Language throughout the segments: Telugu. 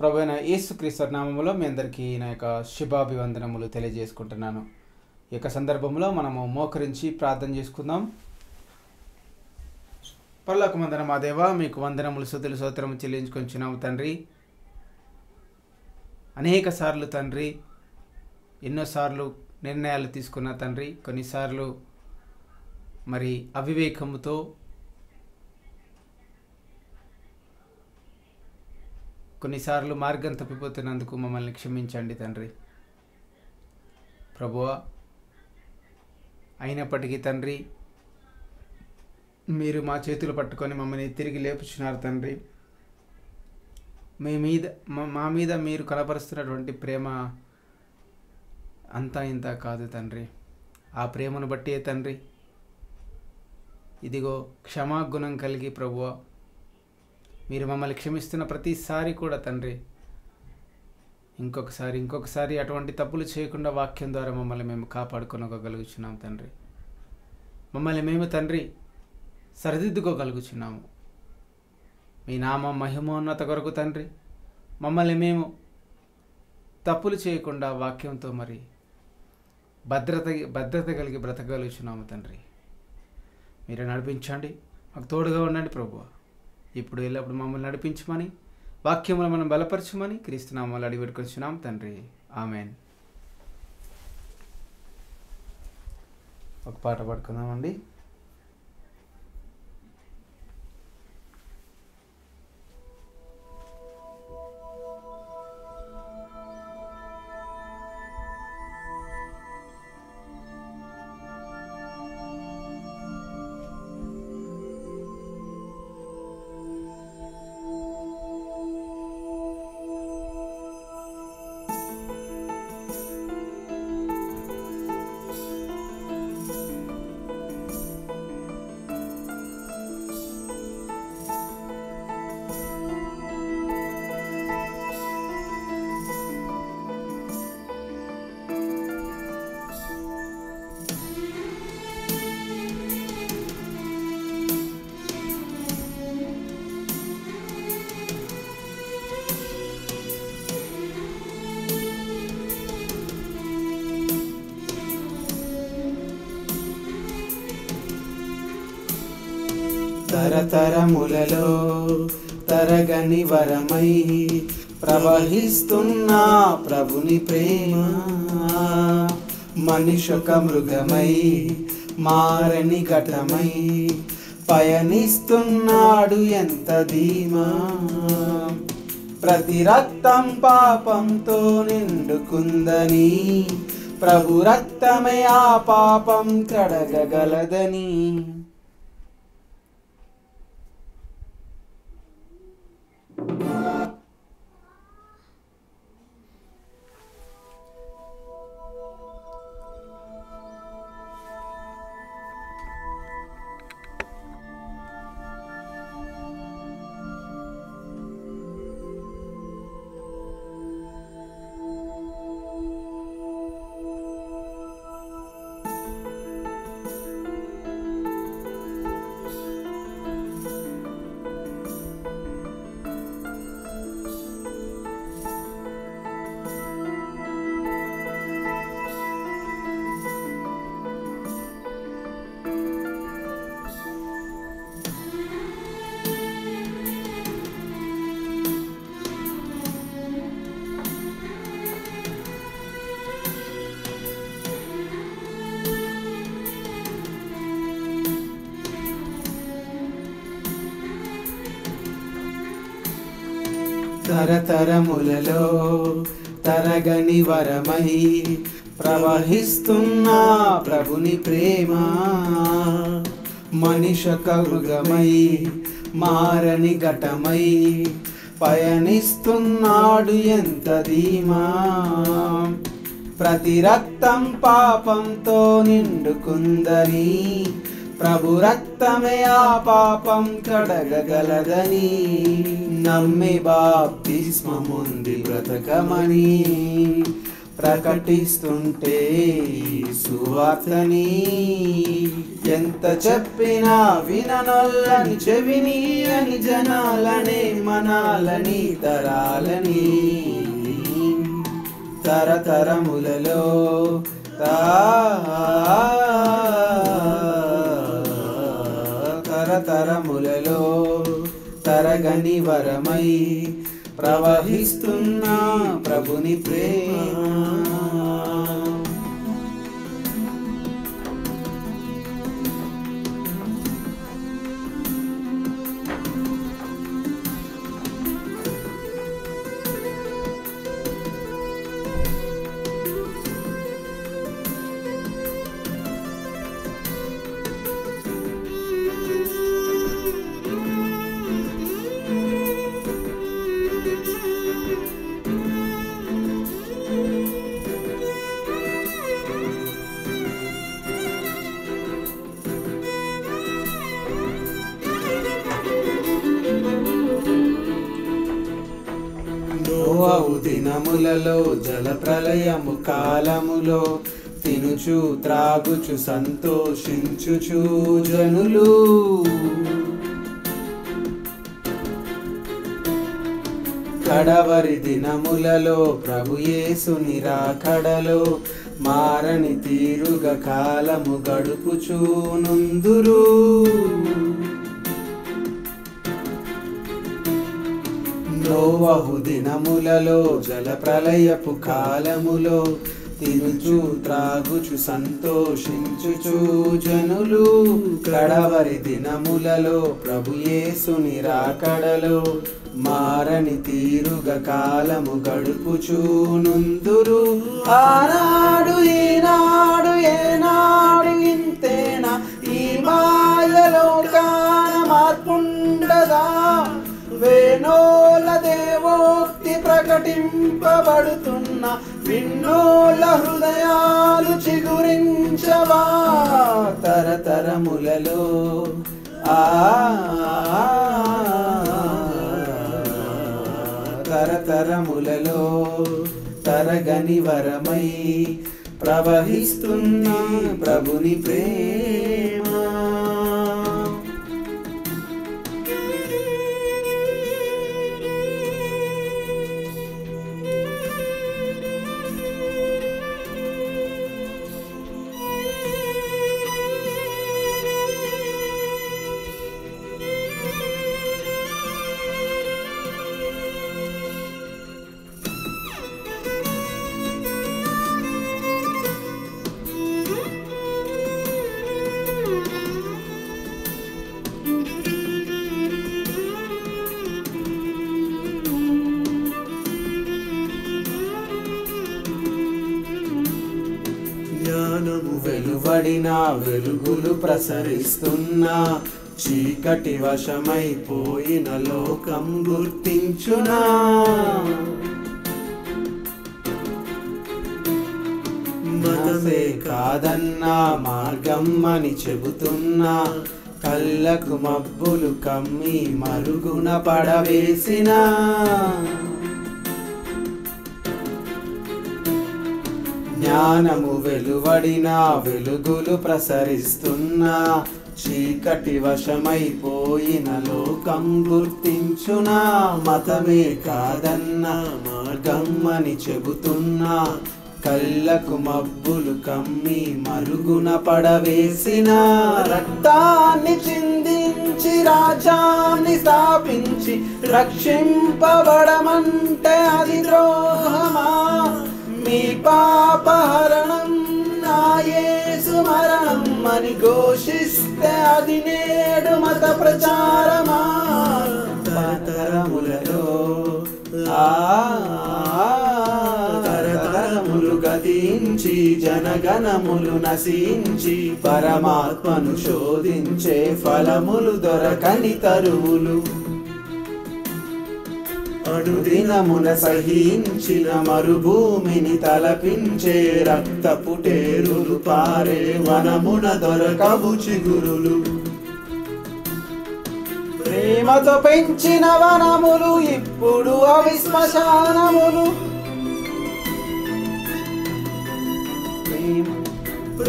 ప్రభు అయిన యేసుక్రీస్తు నామములో మీ అందరికీ నా యొక్క శుభాభివందనములు తెలియజేసుకుంటున్నాను ఈ యొక్క సందర్భంలో మనము మోకరించి ప్రార్థన చేసుకుందాం పర్లోక మందన మా దేవ మీకు వందనములు సుతులు సోత్రము చెల్లించుకొంచున్నాము తండ్రి అనేక సార్లు తండ్రి ఎన్నోసార్లు నిర్ణయాలు తీసుకున్న తండ్రి కొన్నిసార్లు మరి అవివేకముతో కొన్నిసార్లు మార్గం తప్పిపోతున్నందుకు మమ్మల్ని క్షమించండి తండ్రి ప్రభువా అయినప్పటికీ తండ్రి మీరు మా చేతులు పట్టుకొని మమ్మల్ని తిరిగి లేపుచున్నారు తండ్రి మీ మీద మా- మా మీద మీరు కనపరుస్తున్నటువంటి ప్రేమ అంతా ఇంత కాదు తండ్రి ఆ ప్రేమను బట్టే తండ్రి ఇదిగో క్షమాగుణం కలిగి ప్రభువ మీరు మమ్మల్ని క్షమిస్తున్న ప్రతిసారి కూడా తండ్రి ఇంకొకసారి ఇంకొకసారి అటువంటి తప్పులు చేయకుండా వాక్యం ద్వారా మమ్మల్ని మేము కాపాడుకొనగలుగుచున్నాం తండ్రి మమ్మల్ని మేము తండ్రి సరిదిద్దుకోగలుగుచున్నాము మీ నామ మహిమోన్నత కొరకు తండ్రి మమ్మల్ని మేము తప్పులు చేయకుండా వాక్యంతో మరి భద్రత భద్రత కలిగి బ్రతకగలుగుచున్నాము తండ్రి మీరు నడిపించండి మాకు తోడుగా ఉండండి ప్రభు ఇప్పుడు ఎల్లప్పుడు మమ్మల్ని నడిపించమని వాక్యములు మనం బలపరచమని క్రీస్తునామాలు అడిగి పెట్టుకొచ్చున్నాం తండ్రి ఆమెన్ ఒక పాట పడుకుందామండి తరతరములలో తరగని వరమై ప్రవహిస్తున్న ప్రభుని ప్రేమ మనిషొక మృగమై మారని ఘటమై పయనిస్తున్నాడు ఎంత ధీమా ప్రతి రక్తం పాపంతో నిండుకుందని ప్రభు రక్తమే ఆ పాపం కడగగలదని తరతరములలో తరగని వరమై ప్రవహిస్తున్న ప్రభుని ప్రేమ మనిషక మృగమై మారని ఘటమై పయనిస్తున్నాడు ఎంత ధీమా ప్రతి రక్తం పాపంతో నిండుకుందని ప్రభు రక్తమే ఆ పాపం కడగగలదని నమ్మి బాప్తిస్మముంది బ్రతకమని ప్రకటిస్తుంటే సువార్తని ఎంత చెప్పినా విననొల్లని చెవిని అని జనాలని మనాలని తరాలని తరతరములలో తరతరములలో తరగని వరమై ప్రవహిస్తున్న ప్రభుని ప్రేమ నోవహు దినములలో జల ప్రళయము కాలములో తినుచు త్రాగుచు సంతోషించుచు జనులు కడవరి దినములలో ప్రభు యేసు నిరాకడలో మారని తీరుగా కాలము గడుపుచూ నుందురు నోవహు దినములలో జల ప్రళయపు కాలములో తినుచు త్రాగుచు సంతోషించుచు జనులు కడవరి దినములలో ప్రభు యేసు నిరాకడలో మారని తీరుగా కాలము గడుపుచూ నుందురు ఆనాడు ఈనాడు ఏనాడు ఇంతేనా ఈ మాయలో కాన మార్పుండదా వేణోల దేవోక్తి ప్రకటింపబడుతున్న విన్నోల హృదయాలు చిగురించవా తరతరములలో ఆ తరతరములలో తరగని వరమై ప్రవహిస్తున్న ప్రభుని ప్రేమ జ్ఞానము వెలువడిన వెలుగులు ప్రసరిస్తున్న చీకటి వశమైపోయిన లోకం గుర్తించునా మనసే కాదన్నా మార్గం అని చెబుతున్నా కళ్ళకు మబ్బులు కమ్మి మరుగున పడవేసినా జ్ఞానము వెలువడిన వెలుగులు ప్రసరిస్తున్న చీకటి వశమైపోయిన లోకం గుర్తించునా మతమే కాదన్న మార్గం అని చెబుతున్నా కళ్ళకు మబ్బులు కమ్మి మరుగున పడవేసిన రక్తాన్ని చిందించి రాజాన్ని స్థాపించి రక్షింపబడమంటే అది ద్రోహమా మీ పాపహరణం నా యేసు మరణం అని ఘోషిస్తే అది నేడు మత ప్రచారమా తరతరములలో ఆ తరతరములు గతించి జనగణములు నశించి పరమాత్మను శోధించే ఫలములు దొరకని తరువులు అడుదినమున సహించిన మరుభూమిని తలపించే రక్తపు టేరులు పారే వనమున దొరకవు చిగురులు ప్రేమతో పెంచిన వనములు ఇప్పుడు అవి శ్మశానములు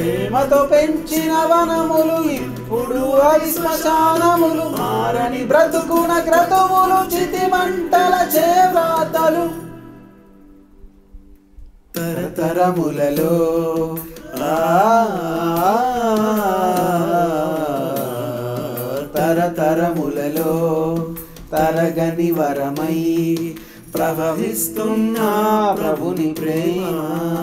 ప్రేమతో పెంచిన వనములు ఇప్పుడు అవి శ్మశానములు మారని బ్రతుకున క్రతువులు చితి మంటల చేవ్రాతలు తరతరములలో ఆ, తరతరములలో తరగని వరమై ప్రవహిస్తున్న ప్రభుని ప్రేమ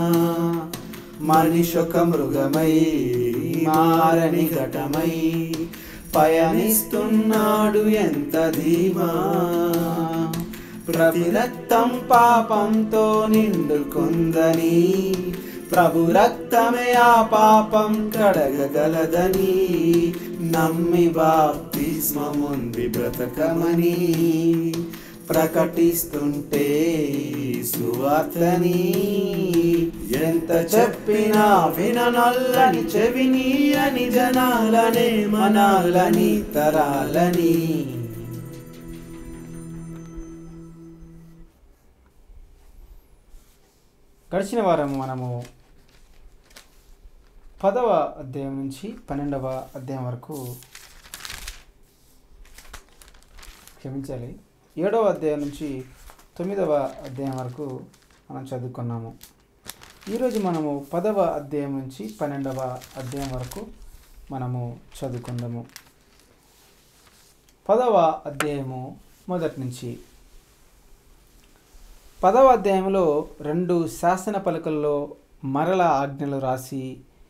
మనిషొక మృగమై మారని ఘటమై పయనిస్తున్నాడు ఎంత ధీమా ప్రతి రక్తం పాపంతో నిండుకుందని ప్రభు రక్తమే ఆ పాపం కడగగలదని నమ్మి బాప్తిస్మముంది బ్రతకమని ప్రకటిస్తుంటే సువార్తని ఎంత చెప్పినా విననొల్లని చెవిని అని జనాలనే మనాలని తరాలని గడిచిన వారం మనము పదవ అధ్యాయం నుంచి పన్నెండవ అధ్యాయం వరకు క్షమించాలి ఏడవ అధ్యాయం నుంచి తొమ్మిదవ అధ్యాయం వరకు మనం చదువుకున్నాము ఈరోజు మనము పదవ అధ్యాయం నుంచి పన్నెండవ అధ్యాయం వరకు మనము చదువుకుందాము పదవ అధ్యాయము మొదటి నుంచి పదవ అధ్యాయంలో రెండు శాసన పలకల్లో మరల ఆజ్ఞలు రాసి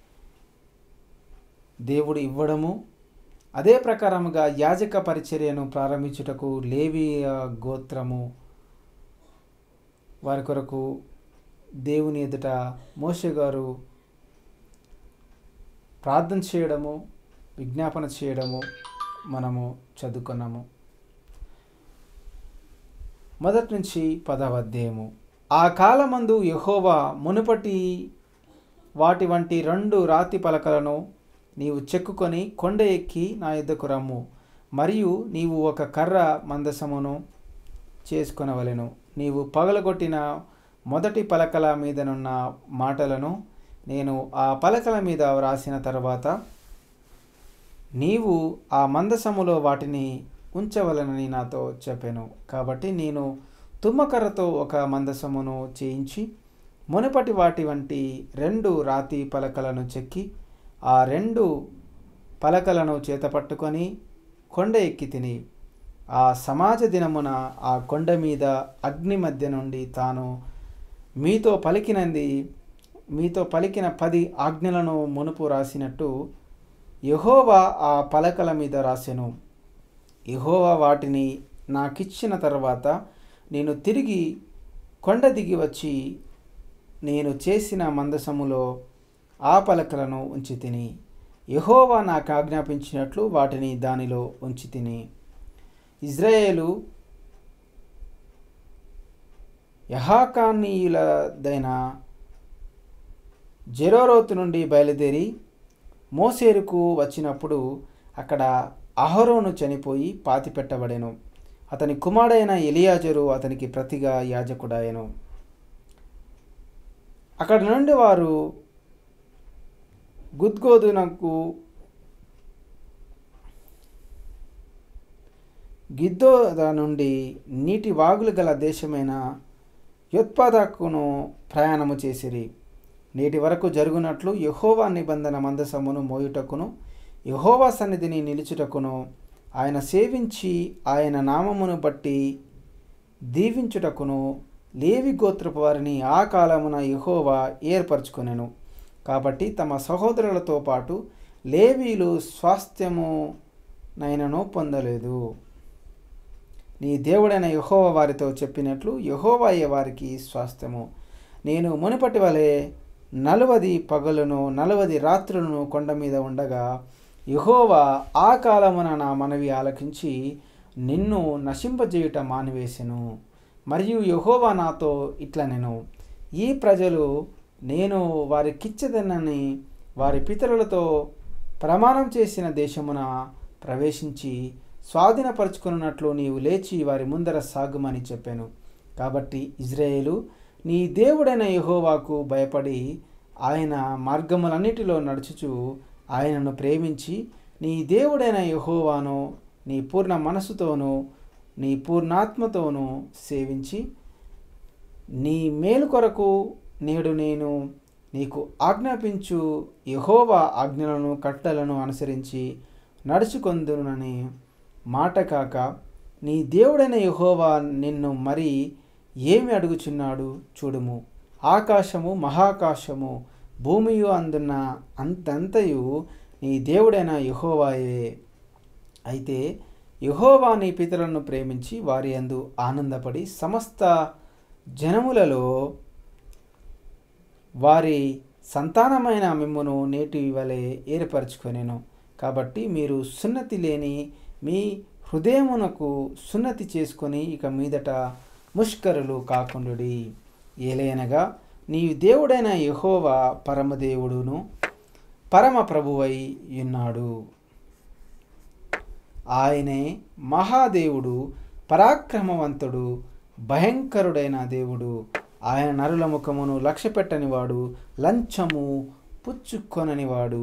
దేవుడు ఇవ్వడము అదే ప్రకారముగా యాజక పరిచర్యను ప్రారంభించుటకు లేవియ గోత్రము వారి కొరకు దేవుని ఎదుట మోషే గారు ప్రార్థన చేయడము విజ్ఞాపన చేయడము మనము చదువుకున్నాము మొదటి నుంచి పదవ అధ్యాయము ఆ కాలమందు యెహోవా మునుపటి వాటి వంటి రెండు రాతి పలకలను నీవు చెక్కుకొని కొండ ఎక్కి నా యుద్ధకు రమ్ము మరియు నీవు ఒక కర్ర మందసమును చేసుకొనవలెను నీవు పగలగొట్టిన మొదటి పలకల మీదనున్న మాటలను నేను ఆ పలకల మీద వ్రాసిన తర్వాత నీవు ఆ మందసములో వాటిని ఉంచవలనని నాతో చెప్పాను కాబట్టి నేను తుమ్మకర్రతో ఒక మందసమును చేయించి మునుపటి వాటి వంటి రెండు రాతి పలకలను చెక్కి ఆ రెండు పలకలను చేతపట్టుకొని కొండ ఎక్కి తిని ఆ సమాజ దినమున ఆ కొండ మీద అగ్ని మధ్య నుండి తాను మీతో పలికినది మీతో పలికిన పది ఆజ్ఞలను మునుపు రాసినట్టు యెహోవా ఆ పలకల మీద రాసెను యెహోవా వాటిని నాకిచ్చిన తర్వాత నేను తిరిగి కొండ దిగి వచ్చి నేను చేసిన మందసములో ఆ పలకలను ఉంచి తిని యెహోవా నాకు ఆజ్ఞాపించినట్లు వాటిని దానిలో ఉంచి తిని ఇజ్రాయేలు యహాకానీయులదైన జెరోరోతు నుండి బయలుదేరి మోసేరుకు వచ్చినప్పుడు అక్కడ అహరోను చనిపోయి పాతిపెట్టబడెను అతని కుమారుడైన ఎలియాజరు అతనికి ప్రతిగా యాజకుడాయను అక్కడ నుండి వారు గుద్గోదునకు గిద్దోద నుండి నీటి వాగులు గల దేశమైన యోత్పాదకును ప్రయాణము చేసిరి నేటి వరకు జరుగునట్లు యహోవా నిబంధన మందసమును మోయుటకును యహోవా సన్నిధిని నిలుచుటకును ఆయన సేవించి ఆయన నామమును బట్టి దీవించుటకును లేవి గోత్రపు వారిని ఆ కాలమున యహోవా ఏర్పరచుకొనెను కాబట్టి తమ సహోదరులతో పాటు లేవీలు స్వాస్థ్యము నైనను పొందలేదు నీ దేవుడైన యహోవ వారితో చెప్పినట్లు యహోవాయే వారికి స్వాస్థ్యము నేను మునుపటి వలె నలువది పగలును నలువది రాత్రులను కొండ మీద ఉండగా యహోవా ఆ కాలమున నా మనవి ఆలకించి నిన్ను నశింపజేయుట మానివేసెను మరియు యహోవా నాతో ఇట్లా నేను ఈ ప్రజలు నేను వారికిచ్చదనని వారి పితరులతో ప్రమాణం చేసిన దేశమున ప్రవేశించి స్వాధీనపరుచుకున్నట్లు నీవు లేచి వారి ముందర సాగుమని చెప్పాను కాబట్టి ఇజ్రాయేలు నీ దేవుడైన యెహోవాకు భయపడి ఆయన మార్గములన్నిటిలో నడుచుచు ఆయనను ప్రేమించి నీ దేవుడైన యహోవాను నీ పూర్ణ మనసుతోనూ నీ పూర్ణాత్మతోనూ సేవించి నీ మేలు కొరకు నేడు నేను నీకు ఆజ్ఞాపించు యహోవా ఆజ్ఞలను కట్టలను అనుసరించి నడుచుకొందునని మాట కాక నీ దేవుడైన యహోవా నిన్ను మరి ఏమి అడుగుచున్నాడు చూడుము ఆకాశము మహాకాశము భూమియు అందున్న అంతంతయు నీ దేవుడైన యహోవాయే అయితే యహోవా నీ పితరులను ప్రేమించి వారి అందు ఆనందపడి సమస్త జనములలో వారి సంతానమైన మిమ్మును నేటి వలె ఏర్పరచుకొనెను కాబట్టి మీరు సున్నతి లేని మీ హృదయమునకు సున్నతి చేసుకొని ఇక మీదట ముష్కరులు కాకుండుడి ఏలైనగా నీ దేవుడైన యహోవా పరమదేవుడును పరమ ప్రభువై ఉన్నాడు ఆయనే మహాదేవుడు పరాక్రమవంతుడు భయంకరుడైన దేవుడు ఆయన నరుల ముఖమును లక్ష్యపెట్టనివాడు లంచము పుచ్చుకొననివాడు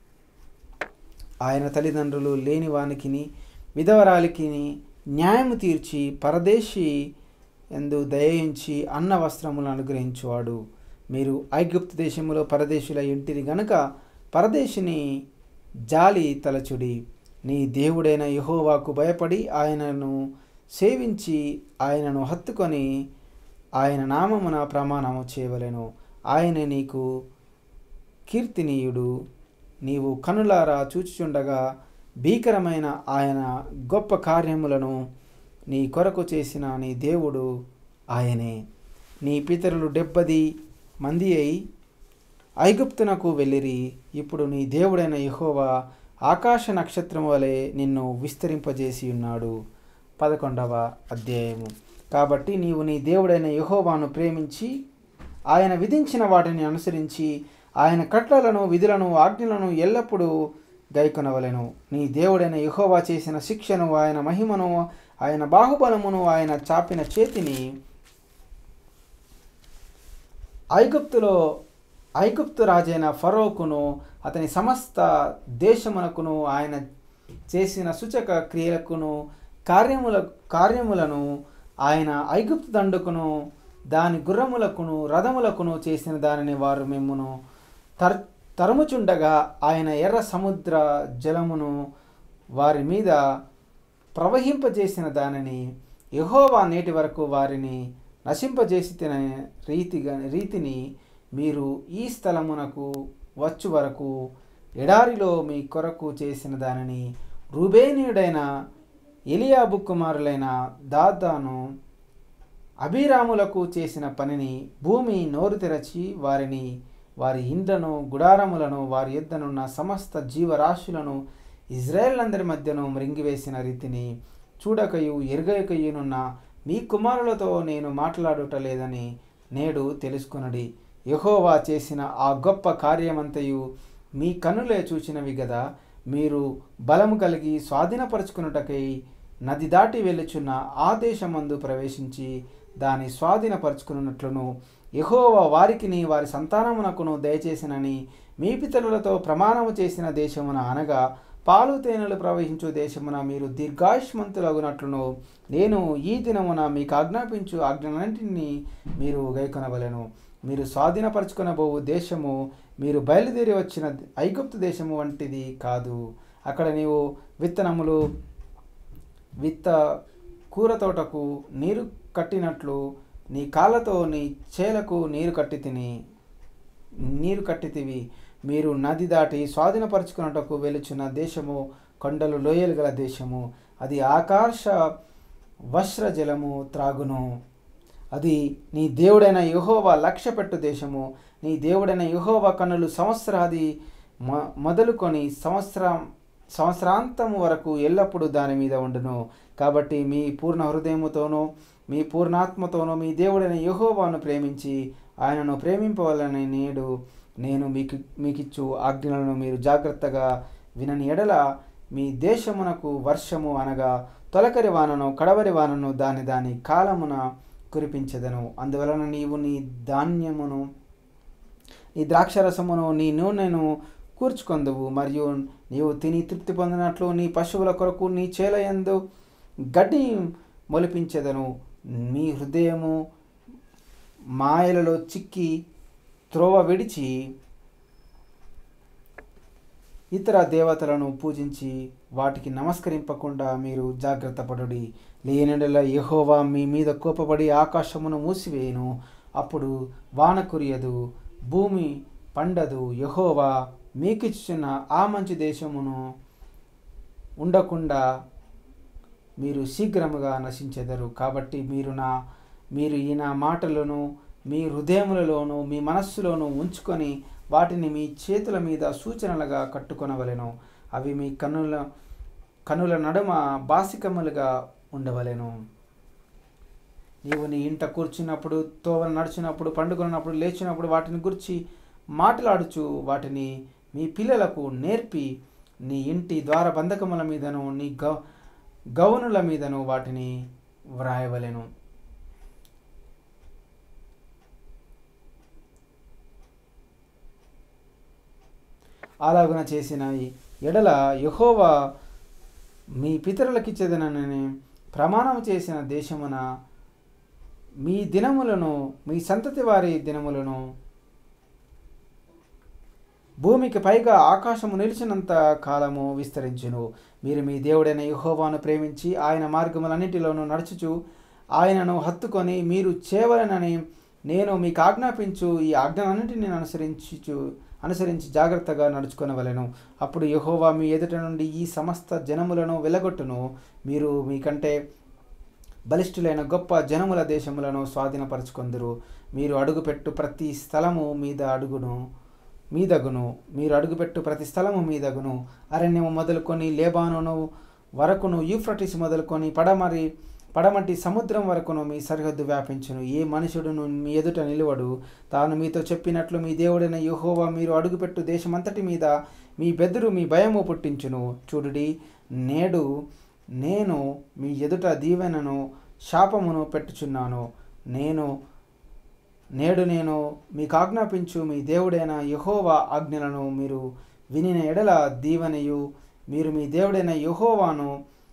ఆయన తల్లిదండ్రులు లేని వానికిని విధవరాలికి న్యాయము తీర్చి పరదేశి ఎందు దయించి అన్న వస్త్రములను అనుగ్రహించువాడు మీరు ఐగుప్తు దేశములో పరదేశుల ఇంటిని గనుక పరదేశిని జాలి తలచుడి నీ దేవుడైన యహోవాకు భయపడి ఆయనను సేవించి ఆయనను హత్తుకొని ఆయన నామమున ప్రమాణము చేయవలెను ఆయన నీకు కీర్తినీయుడు నీవు కనులారా చూచుచుండగా భీకరమైన ఆయన గొప్ప కార్యములను నీ కొరకు చేసిన నీ దేవుడు ఆయనే నీ పితరులు డెబ్బది మంది అయి ఐగుప్తునకు వెళ్ళిరి ఇప్పుడు నీ దేవుడైన యెహోవా ఆకాశ నక్షత్రం వలె నిన్ను విస్తరింపజేసి ఉన్నాడు పదకొండవ అధ్యాయము కాబట్టి నీవు నీ దేవుడైన యెహోవాను ప్రేమించి ఆయన విధించిన వాటిని అనుసరించి ఆయన కట్లలను విధులను ఆజ్ఞలను ఎల్లప్పుడూ గైకొనవలెను నీ దేవుడైన యెహోవా చేసిన శిక్షను ఆయన మహిమను ఆయన బాహుబలమును ఆయన చాపిన చేతిని ఐగుప్తులో ఐగుప్తు రాజైన ఫరోకును అతని సమస్త దేశమునకును ఆయన చేసిన సూచక క్రియలకును కార్యముల కార్యములను ఆయన ఐగుప్తు దండుకును దాని గుర్రములకును రథములకును చేసిన దానిని వారు మిమ్మును తర్ తరుముచుండగా ఆయన ఎర్ర సముద్ర జలమును వారి మీద ప్రవహింపజేసిన దానిని యెహోవా నేటి వరకు వారిని నశింపజేసి తిన రీతిగా రీతిని మీరు ఈ స్థలమునకు వచ్చు వరకు ఎడారిలో మీ కొరకు చేసిన దానిని రూబేనీయుడైన ఎలియాబు కుమారులైన దాదాను అభిరాములకు చేసిన పనిని భూమి నోరు తెరచి వారిని వారి ఇండ్లను గుడారములను వారి యొద్దనున్న సమస్త జీవరాశులను ఇజ్రాయేల్ మధ్యను మృంగివేసిన రీతిని చూడకయు ఎరుగయకయునున్న మీ కుమారులతో నేను మాట్లాడుట లేదని నేడు తెలుసుకొనడి యెహోవా చేసిన ఆ గొప్ప కార్యమంతయు మీ కనులే చూచినవి గదా మీరు బలము కలిగి స్వాధీనపరుచుకున్నటకై నది దాటి వెళ్ళుచున్న ఆ దేశమందు ప్రవేశించి దాని స్వాధీనపరుచుకున్నట్లును యెహోవా వారికిని వారి సంతానమునకును దయచేసినని మీ పితరులతో ప్రమాణము చేసిన దేశమున అనగా పాలు తేనెలు ప్రవహించు దేశమున మీరు దీర్ఘాయుష్మంతులగునట్లును నేను ఈ దినమున మీకు ఆజ్ఞాపించు ఆజ్ఞలన్నింటినీ మీరు గైకొనవలెను మీరు స్వాధీనపరచుకొనబోవు దేశము మీరు బయలుదేరి వచ్చిన ఐగుప్తు దేశము వంటిది కాదు అక్కడ నీవు విత్తనములు విత్త కూర తోటకు నీరు కట్టినట్లు నీ కాళ్ళతో నీ చేలకు నీరు కట్టి తిని నీరు కట్టితివి మీరు నది దాటి స్వాధీనపరచుకున్నటకు వెలుచున్న దేశము కొండలు లోయలు గల దేశము అది ఆకాశ వస్త్ర జలము త్రాగును అది నీ దేవుడైన యహోవా లక్ష్యపెట్టు దేశము నీ దేవుడైన యహోవా కన్నులు సంవత్సరాది మొ మొదలుకొని సంవత్సరం సంవత్సరాంతము వరకు ఎల్లప్పుడూ దాని మీద ఉండును కాబట్టి మీ పూర్ణ హృదయముతోనూ మీ పూర్ణాత్మతోనూ మీ దేవుడైన యహోవాను ప్రేమించి ఆయనను ప్రేమింపవాలని నేడు నేను మీకు మీకిచ్చు ఆజ్ఞలను మీరు జాగ్రత్తగా వినని ఎడల మీ దేశమునకు వర్షము అనగా తొలకరి వానను కడవరి వానను దాని దాని కాలమున కురిపించదను అందువలన నీవు నీ ధాన్యమును నీ ద్రాక్షరసమును నీ నూనెను కూర్చుకొందువు మరియు నీవు తిని తృప్తి పొందినట్లు నీ పశువుల కొరకు నీ చేలయందు గడ్డి మొలిపించెదను మీ హృదయము మాయలలో చిక్కి త్రోవ విడిచి ఇతర దేవతలను పూజించి వాటికి నమస్కరింపకుండా మీరు జాగ్రత్త పడుడి లేనిడల యెహోవా మీ మీద కోపపడి ఆకాశమును మూసివేయును అప్పుడు వాన కురియదు భూమి పండదు యెహోవా మీకిచ్చిన ఆ మంచి దేశమును ఉండకుండా మీరు శీఘ్రముగా నశించెదరు కాబట్టి మీరు నా మీరు ఈ నా మాటలను మీ హృదయములలోను మీ మనస్సులోను ఉంచుకొని వాటిని మీ చేతుల మీద సూచనలుగా కట్టుకొనవలెను అవి మీ కన్నుల కనుల నడుమ బాసికములుగా ఉండవలెను నీవు నీ ఇంట కూర్చున్నప్పుడు తోవన నడిచినప్పుడు పండుకున్నప్పుడు లేచినప్పుడు వాటిని గురించి మాట్లాడుచు వాటిని మీ పిల్లలకు నేర్పి నీ ఇంటి ద్వార బంధకముల మీదను నీ గౌ గౌనుల మీదను వాటిని వ్రాయవలెను అలాగున చేసిన ఈ ఎడల యహోవా మీ పితరులకిచ్చేదనని ప్రమాణం చేసిన దేశమున మీ దినములను మీ సంతతి వారి దినములను భూమికి పైగా ఆకాశము నిలిచినంత కాలము విస్తరించును మీరు మీ దేవుడైన యెహోవాను ప్రేమించి ఆయన మార్గములన్నిటిలోనూ నడుచుచు ఆయనను హత్తుకొని మీరు చేయవలనని నేను మీకు ఆజ్ఞాపించు ఈ ఆజ్ఞలన్నింటినీ అనుసరించుచు అనుసరించి జాగ్రత్తగా నడుచుకొనవలెను అప్పుడు యెహోవా మీ ఎదుట నుండి ఈ సమస్త జనములను వెలగొట్టును మీరు మీకంటే బలిష్ఠులైన గొప్ప జనముల దేశములను స్వాధీనపరచుకొందురు మీరు అడుగుపెట్టు ప్రతి స్థలము మీద అడుగును మీదగును మీరు అడుగుపెట్టు ప్రతి స్థలము మీదగును అరణ్యము మొదలుకొని లేబానును వరకును యూఫ్రటిస్ మొదలుకొని పడమరి పడమటి సముద్రం వరకును మీ సరిహద్దు వ్యాపించును ఏ మనుషుడును మీ ఎదుట నిలువడు తాను మీతో చెప్పినట్లు మీ దేవుడైన యెహోవా మీరు అడుగుపెట్టు దేశమంతటి మీద మీ బెదురు మీ భయము పుట్టించును చూడుడి నేడు నేను మీ ఎదుట దీవెనను శాపమును పెట్టుచున్నాను నేను నేడు నేను మీకు ఆజ్ఞాపించు మీ దేవుడైన యహోవా ఆజ్ఞలను మీరు వినిన ఎడల దీవెనయు మీరు మీ దేవుడైన యహోవాను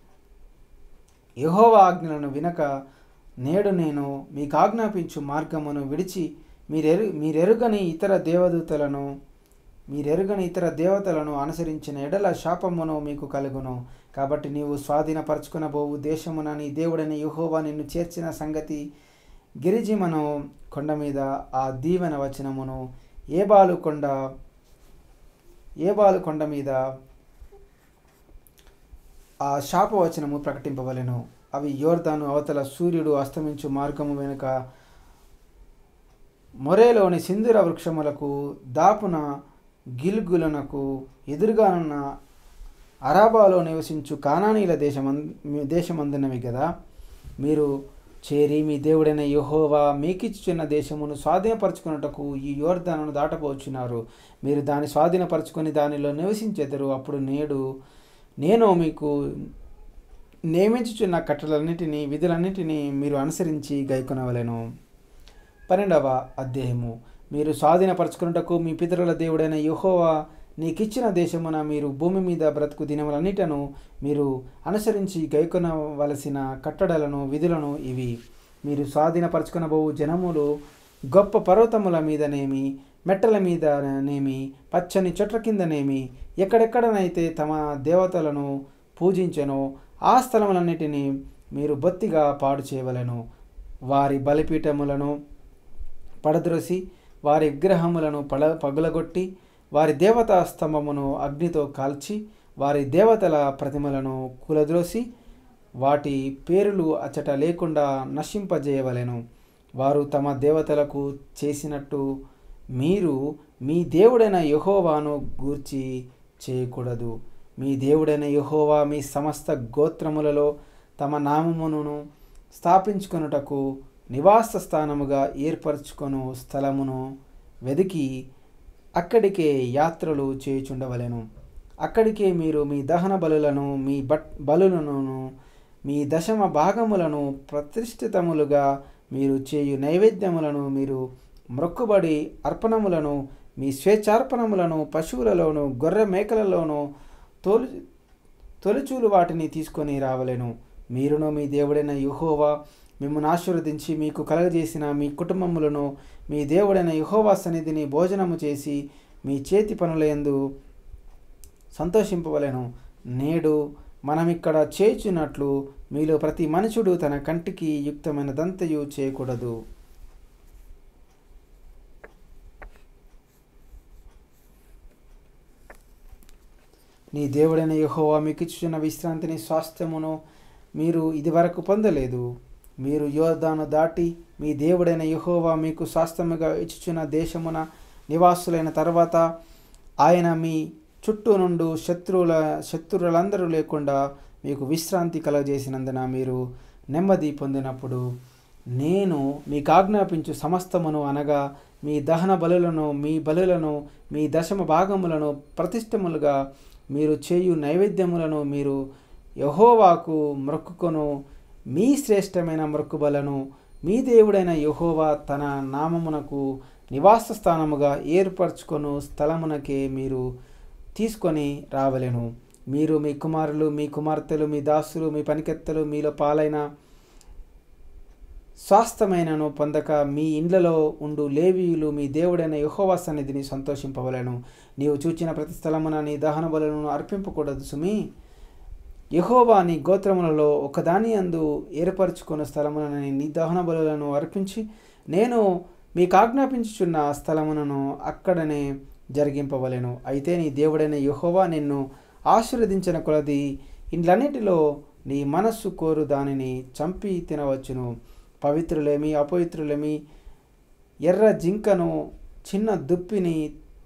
యహోవా ఆజ్ఞలను వినక నేడు నేను మీకు ఆజ్ఞాపించు మార్గమును విడిచి మీరెరు మీరెరుగని ఇతర దేవదూతలను మీరెరుగని ఇతర దేవతలను అనుసరించిన ఎడల శాపమును మీకు కలుగును కాబట్టి నీవు స్వాధీనపరచుకునబోవు దేశమున నీ దేవుడైన యహోవా నిన్ను చేర్చిన సంగతి గిరిజిమను కొండ మీద ఆ దీవెన వచనమును ఏబాలు కొండ ఏబాలు కొండ మీద ఆ శాపవచనము ప్రకటింపవలెను అవి యోర్దాను అవతల సూర్యుడు అస్తమించు మార్గము వెనుక మొరేలోని సింధుర వృక్షములకు దాపున గిల్గులనకు ఎదురుగానున్న అరాబాలో నివసించు కానానీల దేశమం దేశమందున్నవి కదా మీరు చేరి మీ దేవుడైన యెహోవా మీకిచ్చుచున్న దేశమును స్వాధీనపరచుకున్నటకు ఈ యోర్ధాను దాటపోచున్నారు మీరు దాన్ని స్వాధీనపరచుకొని దానిలో నివసించెదరు అప్పుడు నేడు నేను మీకు నియమించుచున్న కట్టలన్నిటినీ విధులన్నిటినీ మీరు అనుసరించి గైకొనవలెను పన్నెండవ అధ్యాయము మీరు స్వాధీనపరచుకున్నటకు మీ పితరుల దేవుడైన యెహోవా నీకిచ్చిన దేశమున మీరు భూమి మీద బ్రతుకు దినములన్నిటను మీరు అనుసరించి గైకొనవలసిన కట్టడలను విధులను ఇవి మీరు స్వాధీనపరచుకునబోవు జనములు గొప్ప పర్వతముల మీదనేమి మెట్టల మీదనేమి పచ్చని చెట్ల కిందనేమి ఎక్కడెక్కడనైతే తమ దేవతలను పూజించెనో ఆ స్థలములన్నిటినీ మీరు బొత్తిగా పాడు చేయవలెను వారి బలిపీఠములను పడద్రోసి వారి విగ్రహములను పడ పగులగొట్టి వారి దేవతా స్తంభమును అగ్నితో కాల్చి వారి దేవతల ప్రతిమలను కులద్రోసి వాటి పేరులు అచ్చట లేకుండా నశింపజేయవలెను వారు తమ దేవతలకు చేసినట్టు మీరు మీ దేవుడైన యహోవాను గూర్చి చేయకూడదు మీ దేవుడైన యహోవా మీ సమస్త గోత్రములలో తమ నామమును స్థాపించుకొనుటకు నివాస స్థానముగా ఏర్పరచుకొను స్థలమును వెదికి అక్కడికే యాత్రలు చేయుచుండవలెను అక్కడికే మీరు మీ దహన బలులను మీ బట్ బలులను మీ దశమ భాగములను ప్రతిష్ఠితములుగా మీరు చేయు నైవేద్యములను మీరు మ్రొక్కుబడి అర్పణములను మీ స్వేచ్ఛార్పణములను పశువులలోను గొర్రె మేకలలోను తోలు తొలిచూలు వాటిని తీసుకొని రావలెను మీరును మీ దేవుడైన యుహోవా మిమ్మల్ని ఆశీర్వదించి మీకు కలగజేసిన మీ కుటుంబములను మీ దేవుడైన యుహోవా సన్నిధిని భోజనము చేసి మీ చేతి పనులందు సంతోషింపవలెను నేడు మనమిక్కడ చేయుచున్నట్లు మీలో ప్రతి మనుషుడు తన కంటికి యుక్తమైన దంతయు చేయకూడదు నీ దేవుడైన యెహోవా మీకు ఇచ్చుచున్న విశ్రాంతిని స్వాస్థ్యమును మీరు ఇదివరకు పొందలేదు మీరు యోర్దాను దాటి మీ దేవుడైన యెహోవా మీకు స్వాస్థ్యముగా ఇచ్చుచున్న దేశమున నివాసులైన తర్వాత ఆయన మీ చుట్టూ నుండి శత్రువుల శత్రువులందరూ లేకుండా మీకు విశ్రాంతి కలగజేసినందున మీరు నెమ్మది పొందినప్పుడు నేను మీకు ఆజ్ఞాపించు సమస్తమును అనగా మీ దహన బలులను మీ బలులను మీ దశమ భాగములను ప్రతిష్టములుగా మీరు చేయు నైవేద్యములను మీరు యహోవాకు మొక్కుకొను మీ శ్రేష్టమైన మొక్కుబలను మీ దేవుడైన యహోవా తన నామమునకు నివాస స్థానముగా ఏర్పరచుకొను స్థలమునకే మీరు తీసుకొని రావలెను మీరు మీ కుమారులు మీ కుమార్తెలు మీ దాసులు మీ పనికెత్తలు మీలో పాలైన స్వాస్థమైనను పొందక మీ ఇండ్లలో ఉండు లేవీయులు మీ దేవుడైన యహోవా సన్నిధిని సంతోషింపవలను నీవు చూచిన ప్రతి స్థలమున నీ దహన బలులను అర్పింపకూడదు సుమి యహోవా నీ గోత్రములలో ఒకదాని అందు ఏర్పరచుకున్న స్థలమున నీ దహన బలులను అర్పించి నేను మీకు ఆజ్ఞాపించుచున్న స్థలమునను అక్కడనే జరిగింపవలెను అయితే నీ దేవుడైన యహోవా నిన్ను ఆశీర్వదించిన కొలది ఇండ్లన్నిటిలో నీ మనస్సు కోరు దానిని చంపి తినవచ్చును పవిత్రులేమి అపవిత్రులేమి ఎర్ర జింకను చిన్న దుప్పిని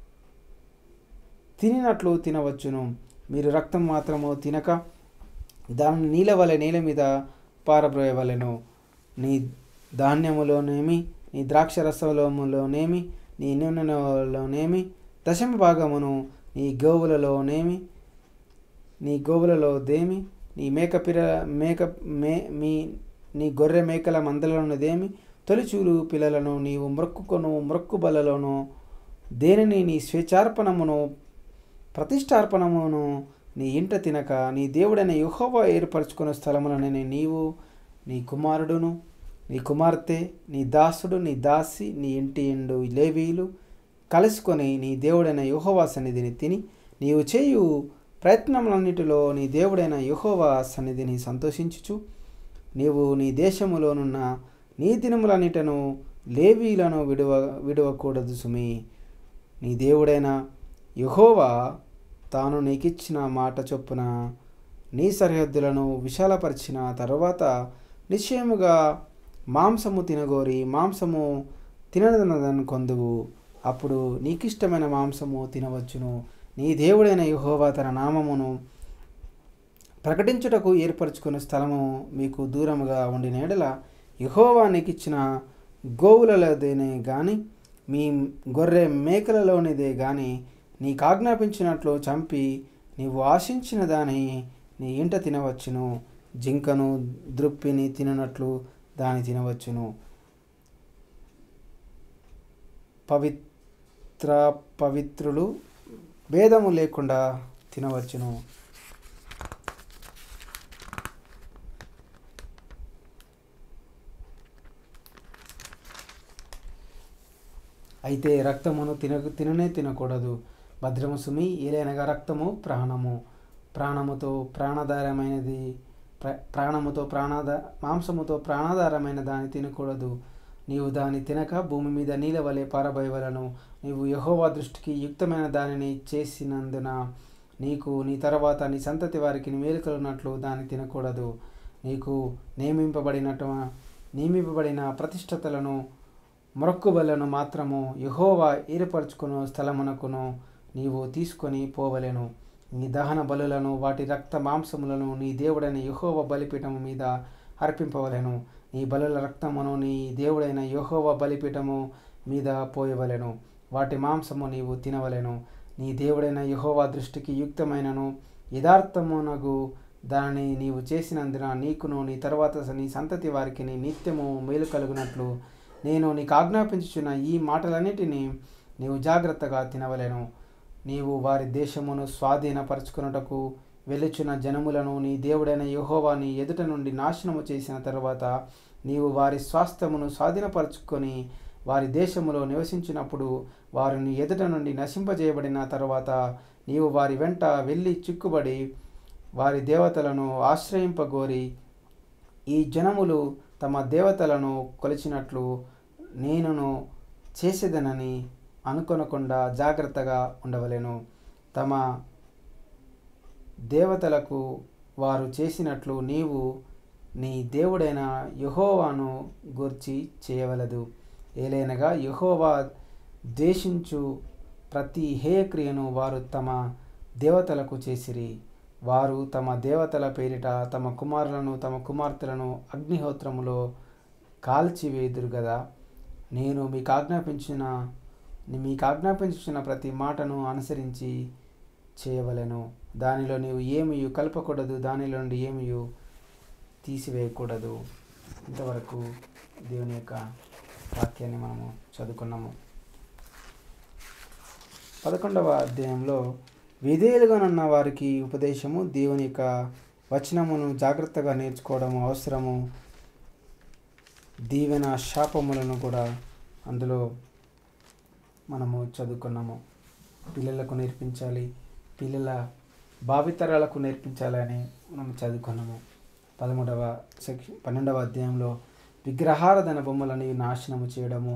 తినినట్లు తినవచ్చును మీరు రక్తం మాత్రము తినక దాని నీళ్ళ వలె నేల మీద పారబ్రోయవలెను నీ ధాన్యములోనేమి నీ ద్రాక్ష రసములోనేమి నీ నూనెలోనేమి దశమ భాగమును నీ గోవులలోనేమి నీ గోవులలో దేమి నీ మేక పిర మేక మే మీ నీ గొర్రె మేకల మందలలోనిదేమి తొలిచూలు పిల్లలను నీవు మ్రొక్కుకొను మ్రొక్కు బలలోను దేనిని నీ స్వేచ్ఛార్పణమును ప్రతిష్టార్పణమును నీ ఇంట తినక నీ దేవుడైన యుహోవా ఏర్పరచుకున్న స్థలములనని నీవు నీ కుమారుడును నీ కుమార్తె నీ దాసుడు నీ దాసి నీ ఇంటి ఎండు లేవీలు కలుసుకొని నీ దేవుడైన యుహోవా సన్నిధిని తిని నీవు చేయు ప్రయత్నములన్నిటిలో నీ దేవుడైన యుహోవా సన్నిధిని సంతోషించుచు నీవు నీ దేశములోనున్న నీ దినములన్నిటను లేవీలను విడువ విడవకూడదు సుమి నీ దేవుడైన యహోవా తాను నీకిచ్చిన మాట చొప్పున నీ సరిహద్దులను విశాలపరిచిన తర్వాత నిశ్చయముగా మాంసము తినగోరి మాంసము తినదనదని కొందువు అప్పుడు నీకిష్టమైన మాంసము తినవచ్చును నీ దేవుడైన యహోవా తన నామమును ప్రకటించుటకు ఏర్పరచుకున్న స్థలము మీకు దూరముగా ఉండిన ఎడల యహోవా నీకిచ్చిన గోవులలోదేనే గాని మీ గొర్రె మేకలలోనిదే గాని నీకు ఆజ్ఞాపించినట్లు చంపి నీవు ఆశించిన దాని నీ ఇంట తినవచ్చును జింకను ద్రుప్పిని తిననట్లు దాని తినవచ్చును పవిత్ర పవిత్రులు భేదము లేకుండా తినవచ్చును అయితే రక్తమును తిన తిననే తినకూడదు భద్రము సుమి ఏలైనగా రక్తము ప్రాణము ప్రాణముతో ప్రాణాధారమైనది ప్ర ప్రాణముతో ప్రాణాధ మాంసముతో ప్రాణాధారమైన దాన్ని తినకూడదు నీవు దాన్ని తినక భూమి మీద నీళ్ళ వలె పారబోయవలను నీవు యహోవా దృష్టికి యుక్తమైన దానిని చేసినందున నీకు నీ తర్వాత నీ సంతతి వారికి మేలు కలుగునట్లు దాన్ని తినకూడదు నీకు నియమింపబడినట్టు నియమింపబడిన ప్రతిష్టతలను మొరక్కుబలను మాత్రము యహోవా ఏర్పరచుకును స్థలమునకును నీవు తీసుకొని పోవలెను నీ దహన బలులను వాటి రక్త మాంసములను నీ దేవుడైన యహోవ బలిపీఠము మీద అర్పింపవలెను నీ బలుల రక్తమును నీ దేవుడైన యహోవ బలిపీఠము మీద పోయవలెను వాటి మాంసము నీవు తినవలెను నీ దేవుడైన యహోవా దృష్టికి యుక్తమైనను యథార్థమునగు దానిని నీవు చేసినందున నీకును నీ తర్వాత నీ సంతతి వారికి నీ నిత్యము మేలు కలుగునట్లు నేను నీకు ఆజ్ఞాపించుచున్న ఈ మాటలన్నిటినీ నీవు జాగ్రత్తగా తినవలెను నీవు వారి దేశమును స్వాధీనపరచుకున్నటకు వెలుచున్న జనములను నీ దేవుడైన యెహోవా నీ ఎదుట నుండి నాశనము చేసిన తరువాత నీవు వారి స్వాస్థ్యమును స్వాధీనపరచుకొని వారి దేశములో నివసించినప్పుడు వారు నీ ఎదుట నుండి నశింపజేయబడిన తరువాత నీవు వారి వెంట వెళ్ళి చిక్కుబడి వారి దేవతలను ఆశ్రయింపగోరి ఈ జనములు తమ దేవతలను కొలిచినట్లు నేనును చేసేదనని అనుకొనకుండా జాగ్రత్తగా ఉండవలెను తమ దేవతలకు వారు చేసినట్లు నీవు నీ దేవుడైన యహోవాను గూర్చి చేయవలదు ఏలైనగా యహోవా ద్వేషించు ప్రతి హేయక్రియను వారు తమ దేవతలకు చేసిరి వారు తమ దేవతల పేరిట తమ కుమారులను తమ కుమార్తెలను అగ్నిహోత్రములో కాల్చివేదురు కదా నేను మీకు ఆజ్ఞాపించిన మీకు ఆజ్ఞాపించిన ప్రతి మాటను అనుసరించి చేయవలెను దానిలో నీవు ఏమి కలపకూడదు దానిలో నుండి ఏమి తీసివేయకూడదు ఇంతవరకు దేవుని యొక్క వాక్యాన్ని మనము చదువుకున్నాము పదకొండవ అధ్యాయంలో విధేయులుగానున్న వారికి ఉపదేశము దేవుని యొక్క వచనమును జాగ్రత్తగా నేర్చుకోవడం అవసరము దీవెన శాపములను కూడా అందులో మనము చదువుకున్నాము పిల్లలకు నేర్పించాలి పిల్లల భావితరాలకు నేర్పించాలని మనం చదువుకున్నాము పదమూడవ సెక్షన్ పన్నెండవ అధ్యాయంలో విగ్రహారాధన బొమ్మలని నాశనము చేయడము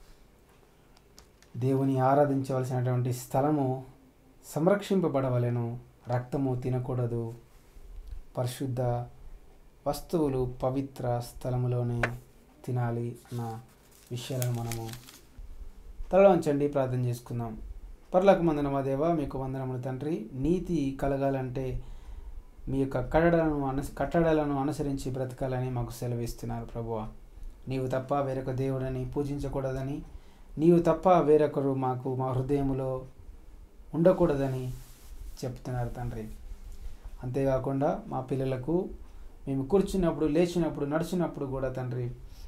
దేవుని ఆరాధించవలసినటువంటి స్థలము సంరక్షింపబడవలెను రక్తము తినకూడదు పరిశుద్ధ వస్తువులు పవిత్ర స్థలములోనే తినాలి అన్న విషయాలను మనము తలవంచండి ప్రార్థన చేసుకుందాం పర్లకు మందన మా దేవ మీకు వందనములు తండ్రి నీతి కలగాలంటే మీ యొక్క కట్టడలను అను కట్టడలను అనుసరించి బ్రతకాలని మాకు సెలవిస్తున్నారు ప్రభువ నీవు తప్ప వేరొక దేవుడని పూజించకూడదని నీవు తప్ప వేరొకరు మాకు మా హృదయములో ఉండకూడదని చెప్తున్నారు తండ్రి అంతేకాకుండా మా పిల్లలకు మేము కూర్చున్నప్పుడు లేచినప్పుడు నడిచినప్పుడు కూడా తండ్రి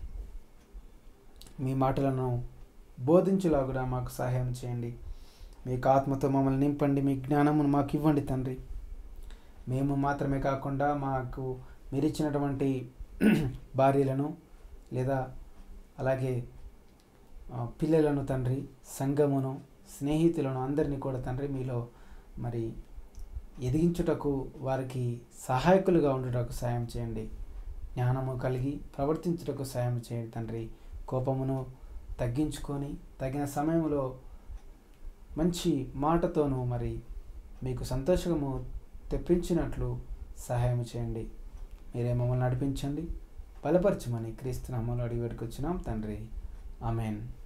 మీ మాటలను బోధించులాగున మాకు సహాయం చేయండి మీకు ఆత్మతో మమ్మల్ని నింపండి మీ జ్ఞానమును మాకు ఇవ్వండి తండ్రి మేము మాత్రమే కాకుండా మాకు మీరు ఇచ్చినటువంటి భార్యలను లేదా అలాగే ఆ, పిల్లలను తండ్రి సంఘమును స్నేహితులను అందరినీ కూడా తండ్రి మీలో మరి ఎదిగించుటకు వారికి సహాయకులుగా ఉండుటకు సాయం చేయండి జ్ఞానము కలిగి ప్రవర్తించుటకు సాయం చేయండి తండ్రి కోపమును తగ్గించుకొని తగిన సమయంలో మంచి మాటతోనూ మరి మీకు సంతోషము తెప్పించినట్లు సహాయం చేయండి మీరే మమ్మల్ని నడిపించండి బలపరచమని క్రీస్తు నామంలో అడిగి పెట్టుకొచ్చినాం తండ్రి ఆమెన్